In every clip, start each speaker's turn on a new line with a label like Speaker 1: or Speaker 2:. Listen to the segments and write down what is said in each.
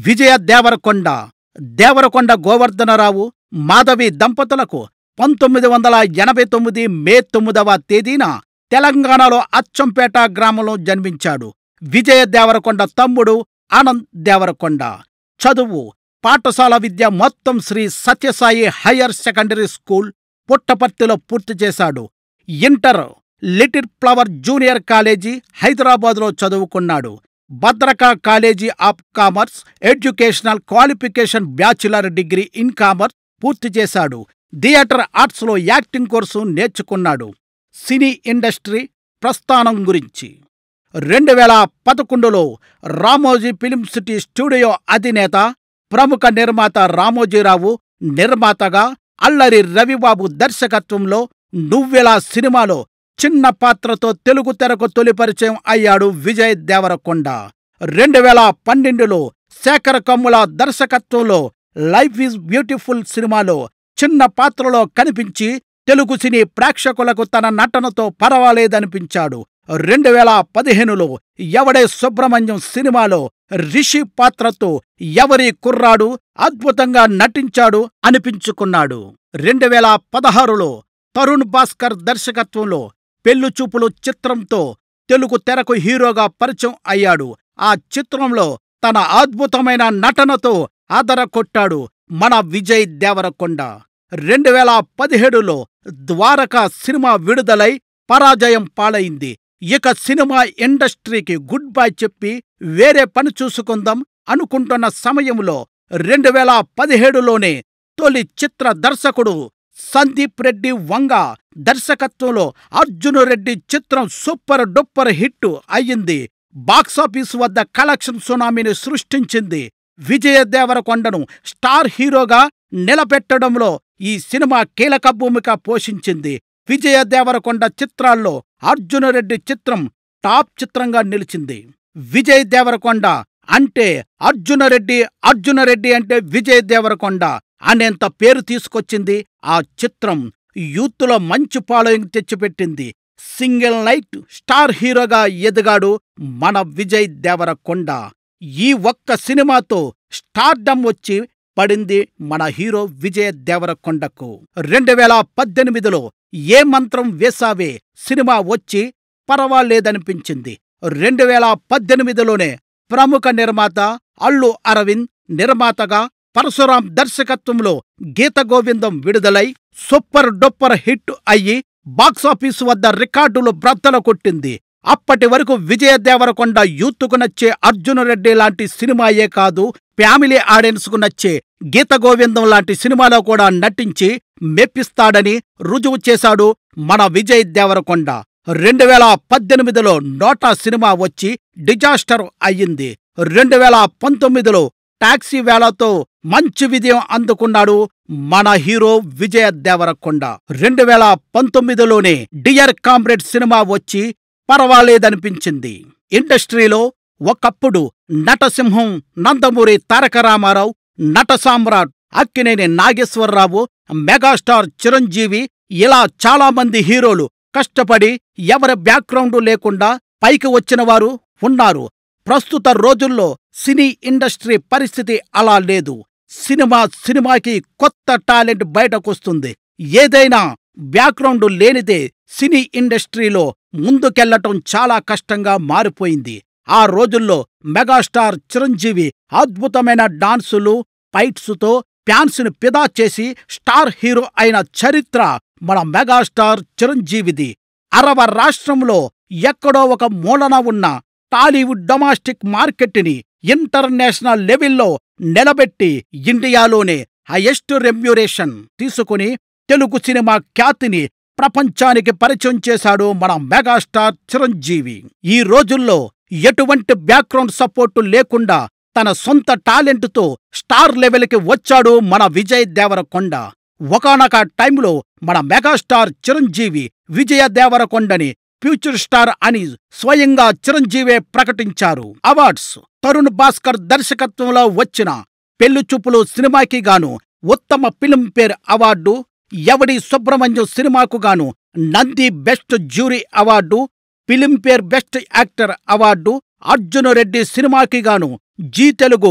Speaker 1: విజయ దేవరకొండ దేవరకొండ గోవర్ధనరావు మాధవి దంపతులకు పంతొమ్మిది వందల ఎనభై తొమ్మిది మే తొమ్మిదవ తేదీన తెలంగాణలో అచ్చంపేట గ్రామంలో జన్మించాడు విజయ దేవరకొండ తమ్ముడు ఆనంద్ దేవరకొండ చదువు పాఠశాల విద్య మొత్తం Shri Sathya Sai higher secondary school పుట్టపర్తిలో పూర్తి చేశాడు inter little flower junior college హైదరాబాద్లో చదువుకున్నాడు Bhadruka college of commerce educational qualification bachelor degree in commerce పూర్తి చేశాడు థియేటర్ ఆర్ట్స్లో యాక్టింగ్ కోర్సు నేర్చుకున్నాడు సినీ ఇండస్ట్రీ ప్రస్థానం గురించి రెండు వేల పదకొండులో రామోజీ ఫిలిం సిటీ స్టూడియో అధినేత ప్రముఖ నిర్మాత రామోజీరావు నిర్మాతగా అల్లరి రవిబాబు దర్శకత్వంలో నువ్వెలా సినిమాలో చిన్న పాత్రతో తెలుగు తెరకు తొలి పరిచయం అయ్యాడు విజయ్ దేవరకొండ రెండు వేల పన్నెండులో శేఖర్ కమ్ముల దర్శకత్వంలో లైఫ్ ఈజ్ బ్యూటిఫుల్ సినిమాలో చిన్న పాత్రలో కనిపించి తెలుగు సినీ ప్రేక్షకులకు తన నటనతో పర్వాలేదనిపించాడు రెండు వేల పదిహేనులో ఎవడే సుబ్రహ్మణ్యం సినిమాలో రిషి పాత్రతో ఎవరి కుర్రాడు అద్భుతంగా నటించాడు అనిపించుకున్నాడు రెండు వేల పదహారులో తరుణ్ భాస్కర్ దర్శకత్వంలో పెళ్లి చూపులు చిత్రంతో తెలుగు తెరకు హీరోగా పరిచయం అయ్యాడు ఆ చిత్రంలో తన అద్భుతమైన నటనతో ఆదర కొట్టాడు మన విజయ్ దేవరకొండ రెండు వేల పదిహేడులో ద్వారక సినిమా విడుదలై పరాజయం పాలైంది ఇక సినిమా ఇండస్ట్రీకి గుడ్ బై చెప్పి వేరే పని చూసుకుందాం అనుకుంటున్న సమయంలో రెండు వేల పదిహేడులోనే తొలి చిత్ర దర్శకుడు సందీప్ రెడ్డి వంగ దర్శకత్వంలో అర్జున్ రెడ్డి చిత్రం సూపర్ డూపర్ హిట్ అయ్యింది బాక్సాఫీస్ వద్ద కలెక్షన్ సునామీని సృష్టించింది విజయ దేవరకొండను స్టార్ హీరోగా నిలబెట్టడంలో ఈ సినిమా కీలక భూమిక పోషించింది విజయ దేవరకొండ చిత్రాల్లో అర్జున రెడ్డి చిత్రం టాప్ చిత్రంగా నిలిచింది విజయ్ దేవరకొండ అంటే అర్జున రెడ్డి అర్జున రెడ్డి అంటే విజయ్ దేవరకొండ అనేంత పేరు తీసుకొచ్చింది ఆ చిత్రం యూత్లో మంచి ఫాలోయింగ్ తెచ్చిపెట్టింది సింగిల్ నైట్ స్టార్ హీరోగా ఎదిగాడు మన విజయ్ దేవరకొండ ఈ ఒక్క సినిమాతో స్టార్డమ్ వచ్చి పడింది మన హీరో విజయ దేవరకొండకు రెండు వేల పద్దెనిమిదిలో ఏ మంత్రం వేసావే సినిమా వచ్చి పర్వాలేదనిపించింది రెండు వేల పద్దెనిమిదిలోనే ప్రముఖ నిర్మాత అల్లు అరవింద్ నిర్మాతగా పరశురాం దర్శకత్వంలో గీత గోవిందం విడుదలై సూపర్ డొప్పర్ హిట్ అయ్యి బాక్సాఫీసు వద్ద రికార్డులు బ్రద్దలు కొట్టింది అప్పటి వరకు విజయ దేవరకొండ యూత్కు నచ్చే అర్జున రెడ్డి లాంటి సినిమాయే కాదు ఫ్యామిలీ ఆడియన్స్కు నచ్చే గీత గోవిందం లాంటి సినిమాలో కూడా నటించి మెప్పిస్తాడని రుజువు చేశాడు మన విజయ్ దేవరకొండ రెండు వేల పద్దెనిమిదిలో నోటా సినిమా వచ్చి డిజాస్టర్ అయ్యింది రెండు వేల పంతొమ్మిదిలో టాక్సీ వేళతో మంచి విజయం అందుకున్నాడు మన హీరో విజయ దేవరకొండ రెండు వేల పంతొమ్మిదిలోనే డియర్ కామ్రేడ్ సినిమా వచ్చి పర్వాలేదనిపించింది ఇండస్ట్రీలో ఒకప్పుడు నటసింహం నందమూరి తారక రామారావు నట సామ్రాట్ అక్కినేని నాగేశ్వరరావు మెగాస్టార్ చిరంజీవి ఇలా చాలా మంది హీరోలు కష్టపడి ఎవరి బ్యాక్గ్రౌండ్ లేకుండా పైకి వచ్చిన వారు ఉన్నారు ప్రస్తుత రోజుల్లో సినీ ఇండస్ట్రీ పరిస్థితి అలా లేదు సినిమా సినిమాకి కొత్త టాలెంట్ బయటకొస్తుంది ఏదైనా బ్యాక్గ్రౌండ్ లేనిదే సినీ ఇండస్ట్రీలో ముందుకెళ్లటం చాలా కష్టంగా మారిపోయింది ఆ రోజుల్లో మెగాస్టార్ చిరంజీవి అద్భుతమైన డాన్సులు ఫైట్సుతో ఫ్యాన్స్ని పిదా చేసి స్టార్ హీరో అయిన చరిత్ర మన మెగాస్టార్ చిరంజీవిది అరవ రాష్ట్రంలో ఎక్కడో ఒక మూలన ఉన్న టాలీవుడ్ డొమాస్టిక్ మార్కెట్ని ఇంటర్నేషనల్ లెవెల్లో నిలబెట్టి ఇండియాలోనే హైయెస్ట్ రెమ్యూరేషన్ తీసుకుని తెలుగు సినిమా ఖ్యాతిని ప్రపంచానికి పరిచయం చేశాడు మన మెగాస్టార్ చిరంజీవి ఈ రోజుల్లో ఎటువంటి బ్యాక్గ్రౌండ్ సపోర్టు లేకుండా తన సొంత టాలెంట్తో స్టార్ లెవెల్కి వచ్చాడు మన విజయ్ దేవరకొండ ఒకనొక టైంలో మన మెగాస్టార్ చిరంజీవి విజయ దేవరకొండని ఫ్యూచర్ స్టార్ అని స్వయంగా చిరంజీవే ప్రకటించారు అవార్డ్స్ తరుణ్ భాస్కర్ దర్శకత్వంలో వచ్చిన పెళ్లి చూపులు సినిమాకి గాను ఉత్తమ ఫిల్మ్ఫేర్ అవార్డు ఎవడి సుబ్రహ్మణ్యం సినిమాకు గాను Nandi best jury award Filmfare best actor award Arjuna Reddy సినిమాకి గాను జీ తెలుగు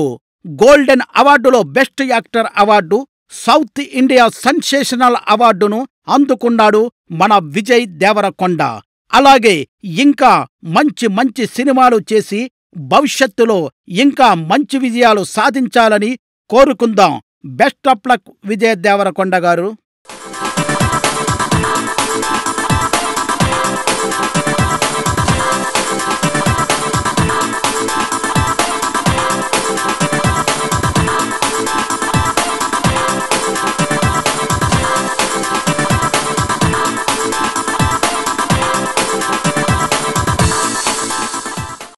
Speaker 1: గోల్డెన్ అవార్డులో best actor award South India sensational అవార్డును అందుకున్నాడు మన విజయ్ దేవరకొండ అలాగే ఇంకా మంచి మంచి సినిమాలు చేసి భవిష్యత్తులో ఇంకా మంచి విజయాలు సాధించాలని కోరుకుందాం best of luck Vijay Devarakonda గారు